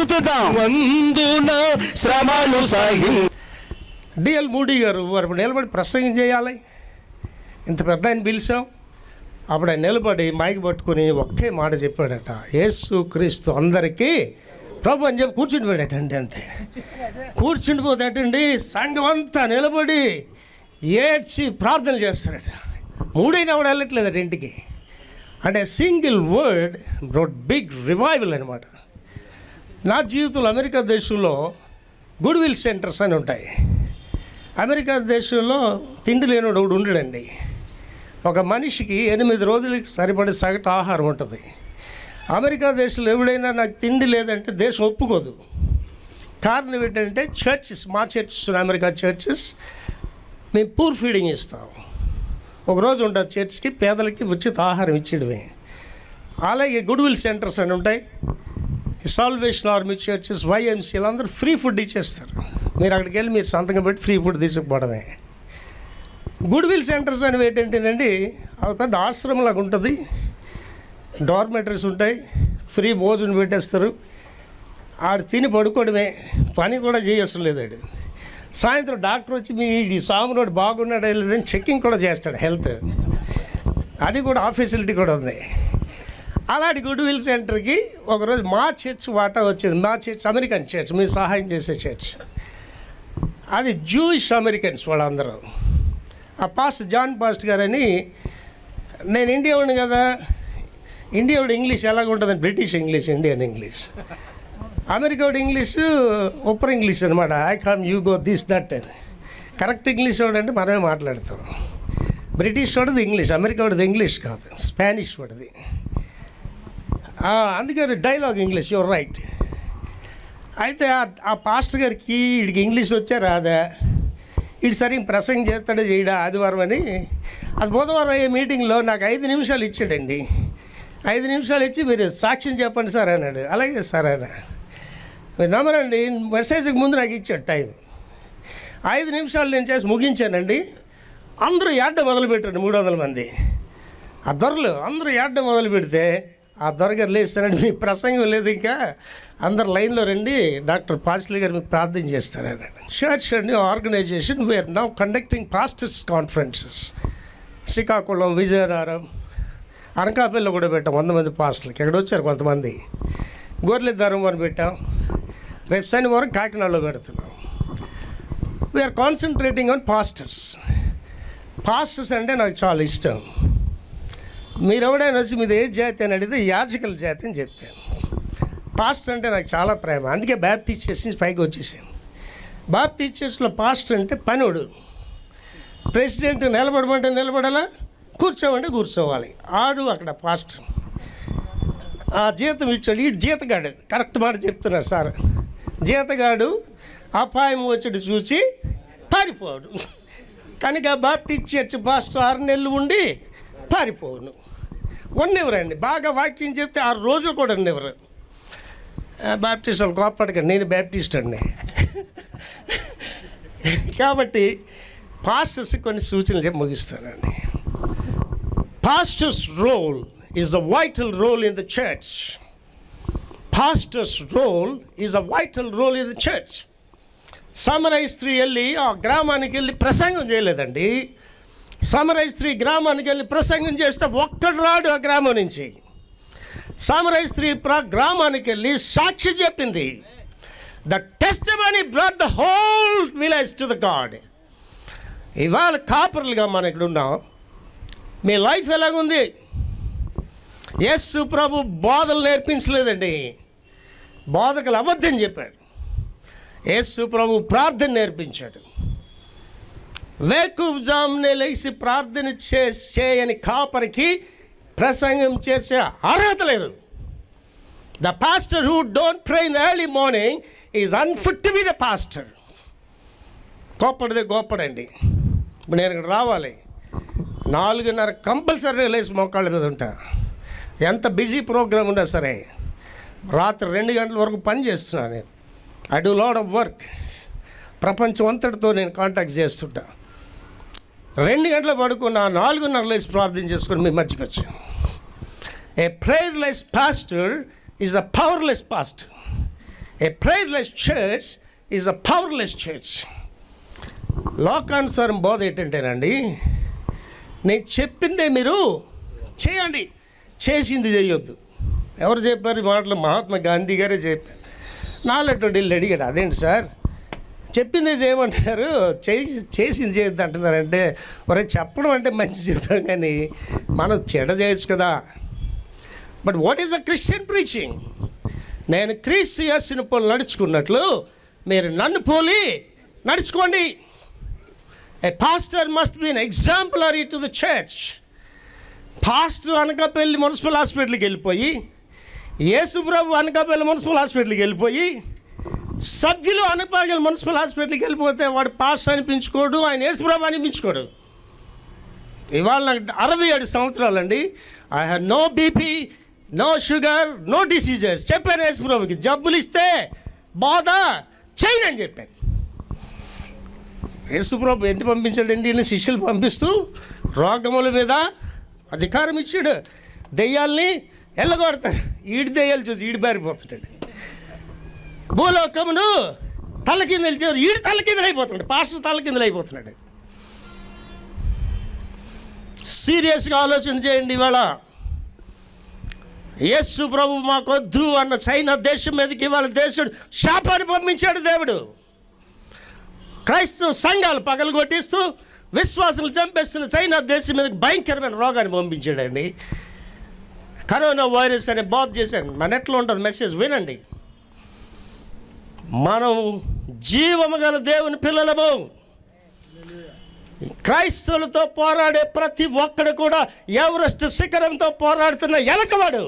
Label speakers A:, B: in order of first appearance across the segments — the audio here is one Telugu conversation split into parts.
A: ఎత్తుతుందాం వందున శ్రమలు సహి
B: డిఎల్ మూడీ గారు వారు నిలబడి ప్రసంగం చేయాలి ఇంత పెద్ద ఆయన పిలిచాం అప్పుడు ఆయన నిలబడి మైక్ పట్టుకొని ఒకే మాట చెప్పాడట యేసు క్రీస్తు అందరికీ ప్రభు అని చెప్పి కూర్చుండిపోయాడటండి అంతే కూర్చుండిపోతాటండి సంఘం అంతా నిలబడి ఏడ్చి ప్రార్థన చేస్తారట మూడైనా కూడా వెళ్ళట్లేదట ఇంటికి అంటే single word brought big revival అనమాట నా జీవితంలో అమెరికా దేశంలో గుడ్ విల్ సెంటర్స్ అని ఉంటాయి అమెరికా దేశంలో తిండి లేనివాడు ఒకడు ఉండడండి ఒక మనిషికి ఎనిమిది రోజులకి సరిపడే సగటు ఆహారం ఉంటుంది అమెరికా దేశంలో ఎవడైనా నాకు తిండి లేదంటే దేశం ఒప్పుకోదు కారణం ఏంటంటే చర్చెస్ మా చర్చెస్ అమెరికా చర్చెస్ మేము పూర్ ఫీడింగ్ ఇస్తాం ఒకరోజు ఉంటుంది చర్చ్కి పేదలకి ఉచిత ఆహారం ఇచ్చేయడమే అలాగే గుడ్ విల్ సెంటర్స్ అని ఉంటాయి సాల్వేషన్ ఆర్మీ చర్చెస్ వైఎంసీలు అందరూ ఫ్రీ ఫుడ్ ఇచ్చేస్తారు మీరు అక్కడికి వెళ్ళి మీరు సంతకం పెట్టి ఫ్రీ ఫుడ్ తీసుకుపోవడమే గుడ్ విల్ సెంటర్స్ అనేవి ఏంటంటేనండి అది పెద్ద ఆశ్రమంలాగా ఉంటుంది డార్మెటరీస్ ఉంటాయి ఫ్రీ భోజనం పెట్టేస్తారు ఆడు తిని పడుకోవడమే పని కూడా చేయవసరం లేదు ఆడు సాయంత్రం డాక్టర్ వచ్చి మీ ఈ సామునోడు బాగున్నాడా లేదని చెక్కింగ్ కూడా చేస్తాడు హెల్త్ అది కూడా ఆ ఫెసిలిటీ కూడా ఉంది అలాంటి గుడ్ విల్ సెంటర్కి ఒకరోజు మా చర్చ్ వాటా వచ్చింది మా చర్చ్ అమెరికన్ చర్చ్ మీరు సహాయం చేసే చర్చ్ అది జూయిష్ అమెరికన్స్ వాళ్ళందరూ ఆ పాస్ట్ జాన్ పాస్ట్ గారని నేను ఇండియా ఉండి కదా ఇండియా వాడు ఇంగ్లీష్ ఎలాగ ఉంటుందని British English Indian English America వాడు ఇంగ్లీష్ ఉప్పర్ ఇంగ్లీష్ అనమాట I come you go this that అని కరెక్ట్ ఇంగ్లీష్ వాడు అంటే మనమే మాట్లాడతాం బ్రిటిష్ వాడిది ఇంగ్లీష్ అమెరికా వాడిది ఇంగ్లీష్ కాదు స్పానిష్ వాడిది ఆ, అందుకని డైలాగ్ ఇంగ్లీష్ యువర్ రైట్ అయితే ఆ- ఆ పాస్టర్ గారికి వీడికి ఇంగ్లీష్ వచ్చా రాదా వీడు సరిగ్గా ప్రసంగం చేస్తాడో చేయడా ఆదివారం అని అది బుధవారం అయ్యే మీటింగ్లో నాకు ఐదు నిమిషాలు ఇచ్చాడండి ఐదు నిమిషాలు ఇచ్చి మీరు సాక్ష్యం చెప్పండి సార్ అన్నాడు అలాగే సార్ అన్న మీరు నమ్మరండి మెసేజ్కి ముందు నాకు ఇచ్చాడు టైం ఐదు నిమిషాలు నేను చేసి ముగించానండి అందరూ ఏడ్డ మొదలుపెట్టారు మూడు వందల మంది ఆ దొరలు అందరూ ఏడ్డ మొదలు పెడితే ఆ దొరగారు లేస్తానండి మీ ప్రసంగం లేదు ఇంకా అందరు లైన్లో రండి డాక్టర్ పాస్లీ గారు మీకు ప్రార్థన చేస్తారని చర్చ్ అండి organization we're now conducting pastors conferences Srikakulam Vizianagaram అనకాపల్లిలో కూడా పెట్టాం వంద మంది పాస్టర్లకి ఇక్కడ వచ్చారు కొంతమంది గొర్రెద్దారం అని పెట్టాం రేపు శనివారం కాకినాడలో పెడుతున్నాం we're concentrating on pastors pastors అంటే నాకు చాలా ఇష్టం మీరు ఎవడైనా వచ్చి మీది ఏ జాతి అని అడిగితే యాజకుల జాతి అని చెప్తాను పాస్టర్ అంటే నాకు చాలా ప్రేమ అందుకే బ్యాప్టిస్ట్ చేసి పైకి వచ్చేసాను బాప్టిస్ట్ చర్చ్లో పాస్టర్ అంటే పనుడు ప్రెసిడెంట్ నిలబడమంటే నిలబడాలా కూర్చోమంటే కూర్చోవాలి ఆడు అక్కడ పాస్టర్ ఆ జీతం ఇచ్చాడు ఈ జీతగాడు కరెక్ట్ మాట చెప్తున్నారు సార్ జీతగాడు అపాయం వచ్చాడు చూసి పారిపోడు కనుక బాప్టిస్ట్ చర్చ్ పాస్టర్ ఆరు నెలలు ఉండి పారిపోవును ఉన్నెవరండి బాగా వాక్యం చెప్తే ఆరు రోజులు కూడా ఉండేవారు బాప్టిస్ట్ వాళ్ళు కోప్పడకండి నేను బ్యాప్టిస్ట్ అండి కాబట్టి పాస్టర్స్ కొన్ని సూచనలు చెప్పి ముగిస్తానండి pastors role is the vital role in the church pastors role is a vital role in the church సమరై స్త్రీ వెళ్ళి ఆ గ్రామానికి వెళ్ళి ప్రసంగం చేయలేదండి సమరై స్త్రీ గ్రామానికి వెళ్ళి ప్రసంగం చేస్తే ఒక్కడు రాడు ఆ గ్రామం నుంచి సమరై స్త్రీ ప్ర గ్రామానికి వెళ్ళి సాక్షి చెప్పింది the testimony brought the whole village to the god ఇవాళ కాపర్లుగా మనం ఇక్కడ ఉన్నాం మీ లైఫ్ ఎలాగుంది యేసు ప్రభు బోధలు నేర్పించలేదండి బోధకులు అబద్ధం చెప్పాడు యేసు ప్రభు ప్రార్థన నేర్పించాడు వేకుజామునే లేచి ప్రార్థన చే చేయని కాపరికి ప్రసంగం చేసే అర్హత లేదు the pastor who don't pray in early morning is unfit to be the pastor గొప్పడిదే గొప్పడండి ఇప్పుడు నేను ఇక్కడ రావాలి నాలుగున్నర కంపల్సరీ లేచి మోకాళ్ళ మీద ఉంటా ఎంత బిజీ ప్రోగ్రామ్ ఉన్నా సరే రాత్రి రెండు గంటల వరకు పని చేస్తున్నాను నేను I do lot of work ప్రపంచం అంతటితో నేను కాంటాక్ట్ చేస్తుంటా రెండు గంటలు పడుకున్న నాలుగున్నర లేచి ప్రార్థన చేసుకొని మీ మధ్యకి వచ్చాను a prayerless pastor is a powerless pastor a prayerless church is a powerless church లోకానుసారం బోధ ఏంటంటేనండి నేను చెప్పిందే మీరు చేయండి చేసింది చేయొద్దు ఎవరు చెప్పారు ఈ మాటలు మహాత్మా గాంధీ గారే చెప్పారు నాలెట్ వెళ్ళి అడిగాడు అదేంటి సార్ చెప్పిందే చేయమంటారు చేసి చేసింది చేయొద్దు అంటున్నారంటే ఒరే చెప్పడం అంటే మంచి చెప్పాం కానీ మనం చెడ చేయొచ్చు కదా but what is a Christian preaching నేను క్రీస్తు చేసిన పోలు నడుచుకున్నట్లు మీరు నన్ను పోలి నడుచుకోండి a pastor must be an exemplary to the church pastor Anakapalli municipal హాస్పిటల్కి వెళ్ళిపోయి యేసుప్రభు అనకాపల్లి మున్సిపల్ హాస్పిటల్కి వెళ్ళిపోయి సభ్యులు అనకాపల్లి మున్సిపల్ హాస్పిటల్కి వెళ్ళిపోతే వాడు పాస్టర్ అనిపించుకోడు ఆయన యేసుప్రభు అనిపించుకోడు ఇవాళ నాకు అరవై ఏడు సంవత్సరాలండి I have no BP no sugar no diseases చెప్పాను యేసుప్రభుకి జబ్బులు ఇస్తే బాధ చేయను అని చెప్పాను యేసుప్రభు ఎంత పంపించాడండి ఈయన శిష్యులు పంపిస్తూ రోగముల మీద అధికారం ఇచ్చాడు దెయ్యాల్ని ఎల్లగొడతారు ఈడి దెయ్యాలు చూసి ఈడి బారిపోతుంటాడు భూలోకమును తల కింద నిలిచారు ఈడు తల కిందలు అయిపోతున్నాడు పాస్టర్ తల కిందలు అయిపోతున్నాడు సీరియస్గా ఆలోచన చేయండి ఇవాళ యేసు ప్రభు మాకొద్దు అన్న చైనా దేశం మీదకి ఇవాళ దేశుడు శాపాన్ని పంపించాడు దేవుడు క్రైస్తవ సంఘాలు పగలు కొట్టిస్తూ విశ్వాసులు చంపేస్తున్న చైనా దేశం మీదకి భయంకరమైన రోగాన్ని పంపించాడండి కరోనా వైరస్ అనే బాధ చేశాను మన ఎట్లా ఉంటుంది మెసేజ్ వినండి మనం జీవము గల దేవుని పిల్లలము క్రైస్తవులతో పోరాడే ప్రతి ఒక్కడు కూడా ఎవరెస్ట్ శిఖరంతో పోరాడుతున్న ఎలకవాడు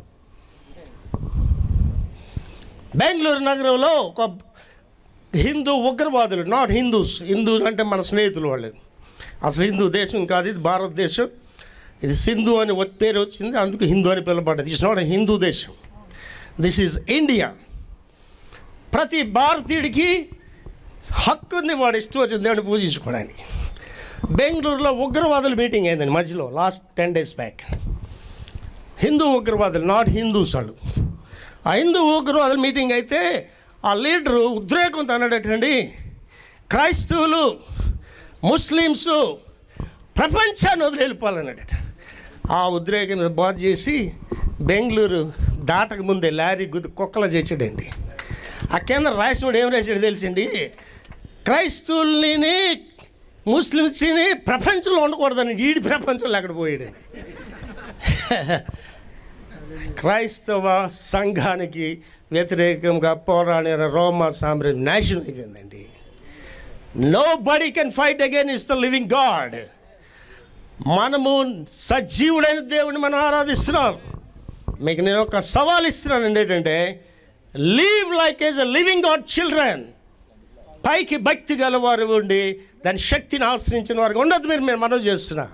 B: బెంగళూరు నగరంలో ఒక హిందూ ఉగ్రవాదులు నాట్ హిందూస్ హిందూస్ అంటే మన స్నేహితులు వాళ్ళు అసలు హిందూ దేశం కాదు ఇది భారతదేశం ఇది సింధు అని ఒక పేరు వచ్చింది అందుకు హిందూ అని పిలవబడ్డది ఇట్స్ నాట్ హిందూ దేశం దిస్ ఈజ్ ఇండియా ప్రతి భారతీయుడికి హక్కు ఉంది వాడు ఇష్టం వచ్చిన దేవుని పూజించుకోవడానికి బెంగళూరులో ఉగ్రవాదుల మీటింగ్ అయిందండి మధ్యలో last ten days back Hindu ఉగ్రవాదులు నాట్ హిందూస్ వాళ్ళు ఆ హిందూ ఉగ్రవాదుల మీటింగ్ అయితే ఆ లీడరు ఉద్రేకంతో అన్నాడటండి క్రైస్తవులు ముస్లిమ్స్ ప్రపంచాన్ని వదిలి వెళ్ళిపోవాలన్నాడట ఆ ఉద్రేకం మీద బాధ చేసి బెంగళూరు దాటక ముందే లారీ గుద్దు కుక్కలు చేసాడండి ఆ కేంద్ర రాసినోడు ఏం రాశాడు తెలిసిండి క్రైస్తవుల్ని ముస్లిమ్స్ని ప్రపంచంలో ఉండకూడదని ఈడి ప్రపంచంలో అక్కడ పోయాడు క్రైస్తవ సంఘానికి వ్యతిరేకంగా పోరాడిన రోమా సామ్రాజ్యం నాశనం అయిపోయిందండి nobody can fight again is the living god మనము సజీవుడైన దేవుడిని మనం ఆరాధిస్తున్నాం మీకు నేను ఒక సవాల్ ఇస్తున్నానండి ఏంటంటే live like as a living god children పైకి భక్తి గలవారు ఉండి దాని శక్తిని ఆశ్రయించిన వారికి ఉండదు మీరు నేను మనవి చేస్తున్నా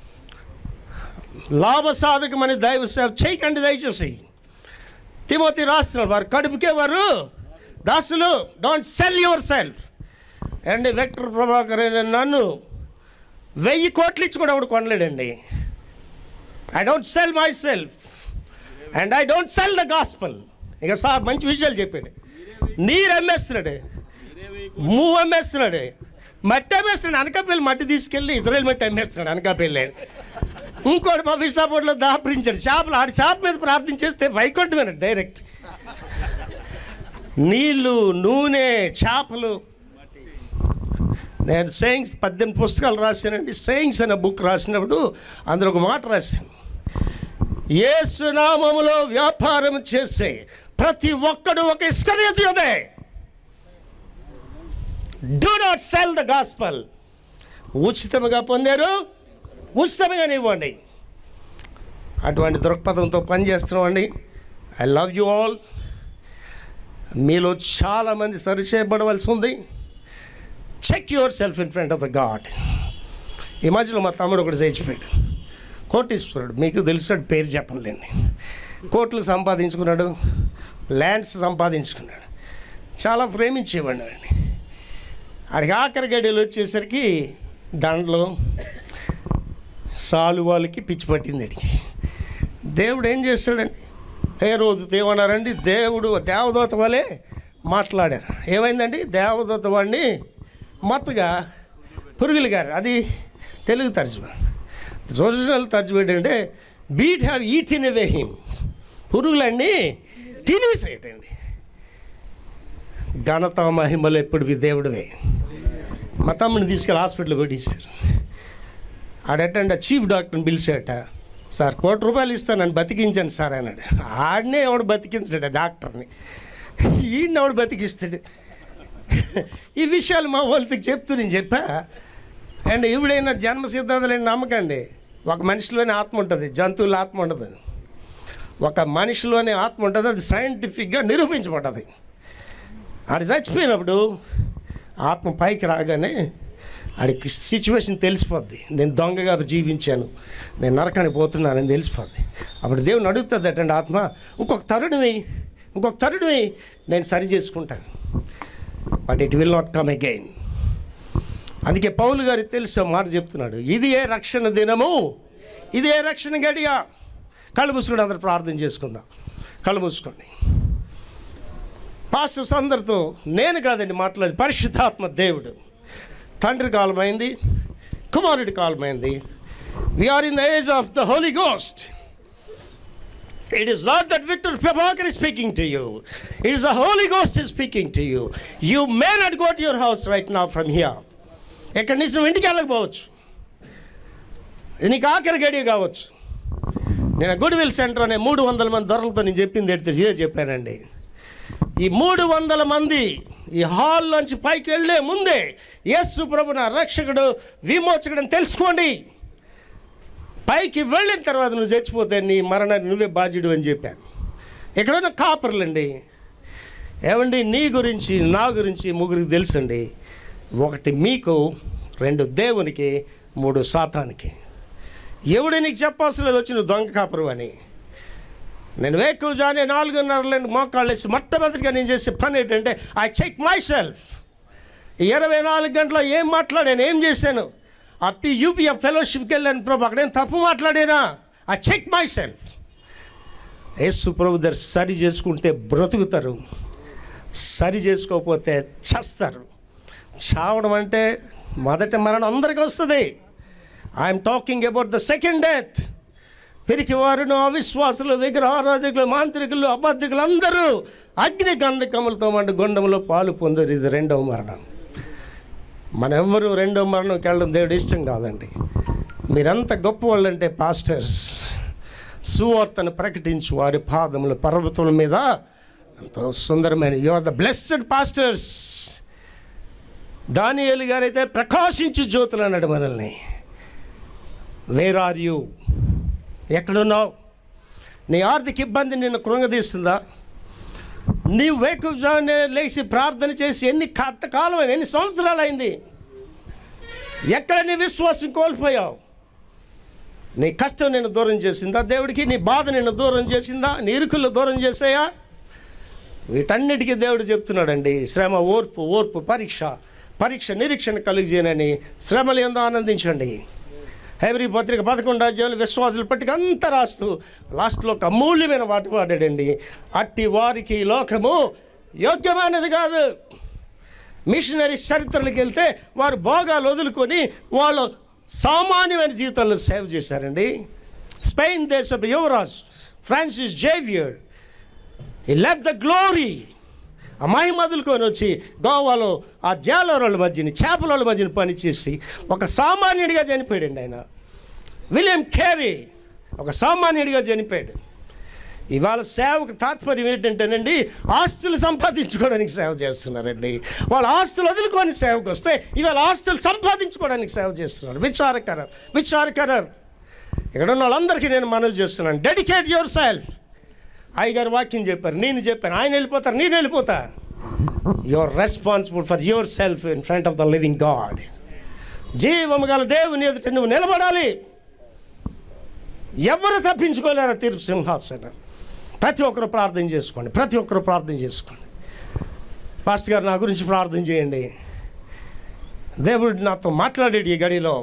B: లాభసాధకమని దైవ సేవ చేయకండి దయచేసి తిమోతి రాస్తున్నారు వారు కడుపుకే వారు దాసులు డోంట్ సెల్ యువర్ సెల్ఫ్ అండి వెక్టర్ ప్రభాకర్ అనే నన్ను వెయ్యి కోట్లు ఇచ్చి కూడా ఒకడు కొనలేడండి I don't sell myself and I don't sell the gospel ఇక సార్ మంచి విషయాలు చెప్పాడు నీరు అమ్మేస్తున్నాడు మూవ్ అమ్మేస్తున్నాడు మట్టి అమ్మేస్తున్నాడు అనకాపల్లి మట్టి తీసుకెళ్ళి ఇజ్రాయెల్ మట్టి అమ్మేస్తున్నాడు అనకాపల్లి ఇంకోటి మా విశాఖపట్నంలో దాపరించాడు చేపలు ఆడి చేప మీద ప్రార్థన చేస్తే వైకుంఠమేనండి డైరెక్ట్ నీళ్ళు నూనె చేపలు నేను సేయింగ్స్ పద్దెనిమిది పుస్తకాలు రాశానండి సేయింగ్స్ అనే బుక్ రాసినప్పుడు అందులో ఒక మాట రాశాను ఏసునామములో వ్యాపారం చేసే ప్రతి ఒక్కడు ఒక ఇస్కర్యతే do not sell the gospel ఉచితంగా పొందారు ఉచితంగానే ఇవ్వండి అటువంటి దృక్పథంతో పనిచేస్తున్నామండి ఐ లవ్ యు ఆల్ మీలో చాలామంది సరి చేయబడవలసి ఉంది check yourself in front of the god ఈ మధ్యలో మా తమ్ముడు ఒకటి చచ్చిపోయాడు కోటీశ్వరుడు మీకు తెలిసాడు పేరు చెప్పనులేండి కోట్లు సంపాదించుకున్నాడు ల్యాండ్స్ సంపాదించుకున్నాడు చాలా ప్రేమించేవాడిని అండి ఆడికి ఆఖరి గడియలు వచ్చేసరికి దండలు సాలువాలకి పిచ్చి పట్టింది అడిగి దేవుడు ఏం చేస్తాడండి ఏ రోజు ఏమన్నారండి దేవుడు దేవదూత వలె మాట్లాడారు ఏమైందండి దేవదత్త వాడిని మొత్తగా పురుగులు గారు అది తెలుగు తర్జుమా ఒరిజినల్ తర్జుమా ఏంటంటే బీట్ హ్యావ్ ఈ తినవే హిమ్ పురుగులన్నీ తినేసేయటండి ఘనత మహిమలు ఎప్పుడు దేవుడివే మా తమ్ముని తీసుకెళ్ళి హాస్పిటల్ పెట్టించారు ఆడటండి చీఫ్ డాక్టర్ని పిలిచాట సార్ కోటి రూపాయలు ఇస్తాను నన్ను బతికించండి సార్ అన్నాడు ఆడనే ఎవడు బతికించాడు డాక్టర్ని ఈయన ఎవడు బతికిస్తాడు ఈ విషయాలు మా వాళ్ళకి చెప్తూ నేను చెప్పా అండ్ ఎవడైనా జన్మ సిద్ధాంతాలు నమ్మకండి ఒక మనిషిలోనే ఆత్మ ఉంటుంది జంతువుల ఆత్మ ఉండదు ఒక మనిషిలోనే ఆత్మ ఉంటుంది అది సైంటిఫిక్గా నిరూపించబడ్డది ఆడు చచ్చిపోయినప్పుడు ఆత్మ పైకి రాగానే ఆడికి సిచ్యువేషన్ తెలిసిపోద్ది నేను దొంగగా జీవించాను నేను నరకానికి పోతున్నానని తెలిసిపోద్ది అప్పుడు దేవుని అడుగుతుంది అటండి ఆత్మ ఇంకొక తరుణమే ఇంకొక తరుణమే నేను సరి చేసుకుంటాను but it will not come again అందుకే పౌలు గారికి తెలిసి ఒక మాట చెప్తున్నాడు ఇది ఏ రక్షణ దినము ఇది ఏ రక్షణ గడియ కళ్ళు మూసుకుని అందరు ప్రార్థన చేసుకుందాం కళ్ళు మూసుకోండి పాస్టర్స్ అందరితో నేను కాదండి మాట్లాడేది పరిశుద్ధాత్మ దేవుడు తండ్రి కాలమైంది కుమారుడి కాలమైంది we're in the age of the holy ghost It is not that Victor Prabhakar is speaking to you. It is the Holy Ghost is speaking to you. You may not go to your house right now from here. ఎక్కడి నుంచి నువ్వు ఇంటికి వెళ్ళకపోవచ్చు ఇది నీకు ఆఖరి గడియ కావచ్చు నేను గుడ్ విల్ సెంటర్ అనే మూడు వందల మంది దొరలతో నేను చెప్పింది ఎడితే ఇదే చెప్పానండి ఈ మూడు వందల మంది ఈ హాల్లోంచి పైకి వెళ్ళే ముందే యేసు ప్రభు నా రక్షకుడు విమోచకుడు అని తెలుసుకోండి పైకి వెళ్ళిన తర్వాత నువ్వు చచ్చిపోతే నీ మరణాన్ని నువ్వే బాధ్యుడు అని చెప్పాను ఎక్కడైనా కాపర్లండి ఏమండి నీ గురించి నా గురించి ముగ్గురికి తెలుసండి ఒకటి మీకు రెండు దేవునికి మూడు సాతానికి ఎవడు నీకు చెప్పవలసిన లేదు వచ్చి నువ్వు దొంగ కాపరు అని నేను వేకువజానే నాలుగున్నర మోకాళ్ళు వేసి మొట్టమొదటిగా నేను చేసే పని ఏంటంటే ఐ చెక్ మై సెల్ఫ్ ఇరవై నాలుగు గంటల ఏం మాట్లాడాను ఏం చేశాను అప్పి యూపీఎఫ్ ఫెలోషిప్కి వెళ్ళాను ప్రభు అక్కడేం తప్పు మాట్లాడానా I check myself Yesu ప్రభు దగ్గర సరి చేసుకుంటే బ్రతుకుతారు సరి చేసుకోకపోతే చస్తారు చావడం అంటే మొదటి మరణం అందరికీ వస్తుంది I'm talking about the second death పిరికి వారును అవిశ్వాసులు విగ్రహారాధికులు మాంత్రికులు అబద్ధికులు అందరూ అగ్ని గంధకములతో మండి గుండంలో పాలు పొందరు ఇది రెండవ మరణం మన ఎవ్వరూ రెండో మరణంకి వెళ్ళడం దేవుడు ఇష్టం కాదండి మీరంత గొప్ప వాళ్ళంటే పాస్టర్స్ సువార్తను ప్రకటించు వారి పాదముల పర్వతముల మీద ఎంతో సుందరమైన you are the blessed pastors Daniyelu గారైతే ప్రకాశించు జ్యోతులు అన్నాడు మనల్ని వేర్ ఆర్ యూ ఎక్కడున్నావు నీ ఆర్థిక ఇబ్బంది నిన్ను కృంగదీస్తుందా నీవు వేకుజానే లేచి ప్రార్థన చేసి ఎన్ని కత్త కాలం అయింది, ఎన్ని సంవత్సరాలు అయింది ఎక్కడ నీ విశ్వాసం కోల్పోయావు నీ కష్టం నిన్ను దూరం చేసిందా దేవుడికి నీ బాధ నిన్ను దూరం చేసిందా నీ ఇరుకులు దూరం చేసాయా వీటన్నిటికీ దేవుడు చెప్తున్నాడండి శ్రమ ఓర్పు ఓర్పు పరీక్ష పరీక్ష నిరీక్షణ కలిగజేయనని శ్రమలు ఎంతో ఆనందించండి హైబ్రీ పత్రిక పదకొండు అధ్యాయులు విశ్వాసులు పట్టిక అంతా రాస్తూ లాస్ట్లో ఒక అమూల్యమైన వాటి వాడాడండి అట్టి వారికి ఈ లోకము యోగ్యమైనది కాదు మిషనరీస్ చరిత్రలకు వెళ్తే వారు భోగాలు వదులుకొని వాళ్ళు సామాన్యమైన జీవితంలో సేవ్ చేశారండి స్పెయిన్ దేశపు యువరాజ్ Francis Xavier he left the glory ఆ మహిమదులుకొని వచ్చి గోవాలో ఆ జాలరోళ్ళ మధ్యని చేపల మధ్యని పనిచేసి ఒక సామాన్యుడిగా చనిపోయాడండి ఆయన విలియం కేరీ ఒక సామాన్యుడిగా చనిపోయాడు ఇవాళ సేవకు తాత్పర్యం ఏంటంటేనండి ఆస్తులు సంపాదించుకోవడానికి సేవ చేస్తున్నారండి వాళ్ళ ఆస్తులు వదులుకొని సేవకు వస్తే ఇవాళ ఆస్తులు సంపాదించుకోవడానికి సేవ చేస్తున్నారు విచారకరం విచారకరం ఇక్కడ ఉన్న వాళ్ళందరికీ నేను మనవి చేస్తున్నాను డెడికేట్ యువర్ సెల్ఫ్ అయ్యగారు వాక్యం చెప్పారు నేను చెప్పాను ఆయన వెళ్ళిపోతారు నేను వెళ్ళిపోతా your responsible for yourself in front of the living god జీవము గల దేవుని ఎదుట నువ్వు నిలబడాలి ఎవరు తప్పించుకోలేరు తీర్పు సింహాసనం ప్రతి ఒక్కరు ప్రార్థన చేసుకోండి ప్రతి ఒక్కరు ప్రార్థన చేసుకోండి పాస్టర్ గారు నా గురించి ప్రార్థన చేయండి దేవుడు నాతో మాట్లాడేటి ఈ గడిలో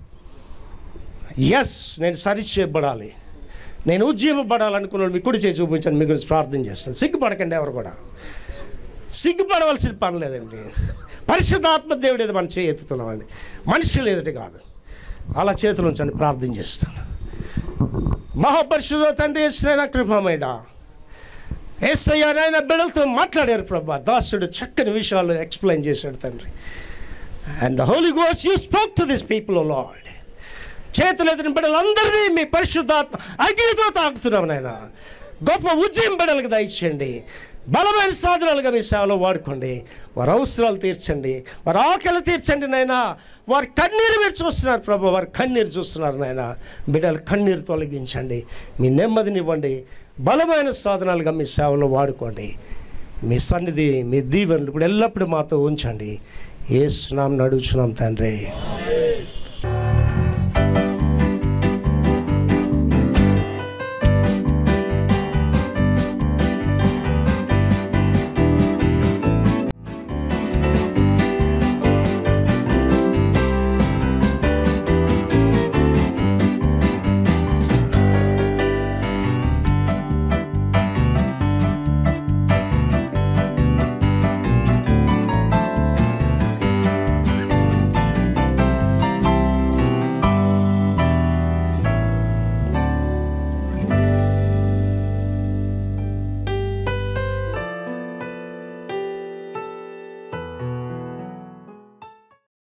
B: ఎస్ నేను సరి చేయబడాలి నేను ఉజ్జీవపడాలనుకున్నాడు మీ కుడి చేసి చూపించాను మీ గురించి ప్రార్థన చేస్తాను సిగ్గుపడకండి ఎవరు కూడా సిగ్గుపడవలసిన పని లేదండి పరిశుద్ధాత్మ దేవుడు ఏదో మనం చేయి ఎత్తుతున్నామండి మనుషులు ఎదుటి కాదు అలా చేతులు ఉంచండి ప్రార్థన చేస్తాను మహాపరిశుద్ధ తండ్రి ఏసైనా కృపమైడా ఏసయ్యానైనా బిడ్డలతో మాట్లాడారు ప్రభా దాసుడు చక్కని విషయాలు ఎక్స్ప్లెయిన్ చేశాడు తండ్రి అండ్ ద హోలీ గోస్ you spoke to this people lord చేతులు ఎదిరిన బిడ్డలందరినీ మీ పరిశుద్ధాత్మ అగ్నితో తాకుతున్నాం నాయన గొప్ప ఉద్యమం బిడ్డలకు దయచేయండి బలమైన సాధనాలుగా మీ సేవలో వాడుకోండి వారి అవసరాలు తీర్చండి వారి ఆకలి తీర్చండి నాయన వారి కన్నీరు మీరు చూస్తున్నారు ప్రభు వారి కన్నీరు చూస్తున్నారు నాయన బిడ్డల కన్నీరు తొలగించండి మీ నెమ్మదినివ్వండి బలమైన సాధనాలుగా మీ సేవలో వాడుకోండి మీ సన్నిధి మీ దీవెనలు కూడా ఎల్లప్పుడూ మాతో ఉంచండి ఏ స్నాం నడుచున్నాం తండ్రి